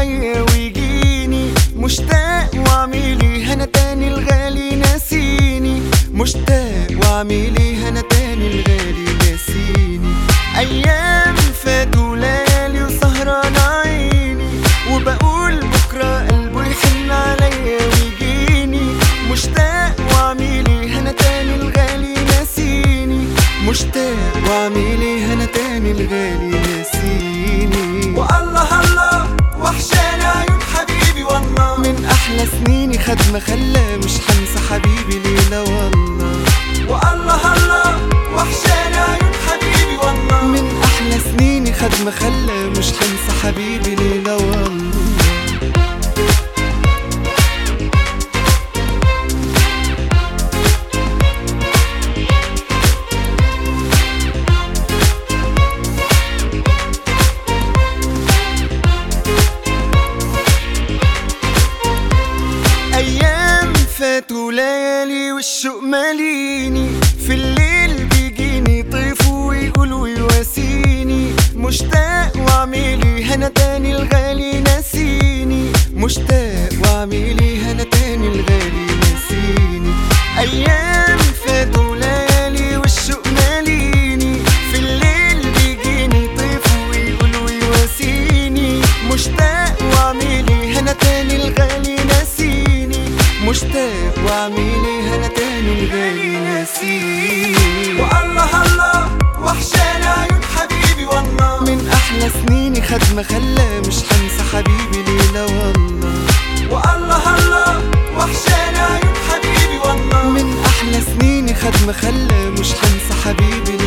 عليا ويجيني مشتاق واعملي هنا تاني الغالي ناسيني مشتاق واعملي هنا تاني الغالي ناسيني ايام فاتوا ليالي وسهران عيني وبقول بكره قلبه يحن عليا ويجيني مشتاق واعملي هنا تاني الغالي ناسيني مشتاق واعملي هنا تاني الغالي ناسيني والله الله وحشاني عيون حبيبي والله من احلى سنيني خد ما خلى مش هنسى حبيبي ليلة والله والله الله وحشاني عيون حبيبي والله من احلى سنيني خد ما خلى مش هنسى حبيبي ليلة والله ايام فاتوا ليالي والشوق ماليني في الليل بيجيني طيف ويقول ويواسيني مشتاق واعملي هنا تاني الغالي ناسيني مشتاق واعملي هنا تاني الغالي ناسيني ايام فاتوا ليالي والشوق ماليني في الليل بيجيني طيف ويقول ويواسيني مشتاق واعملي هنا تاني الغالي ناسيني مشتاق واعملي هنا تاني الغالي ناسيني والله الله وحشاني عيون حبيبي والله من احلى سنيني خد ما خلى مش هنسى حبيبي ليلة والله والله الله وحشاني عيون حبيبي والله من احلى سنيني خد ما خلى مش هنسى حبيبي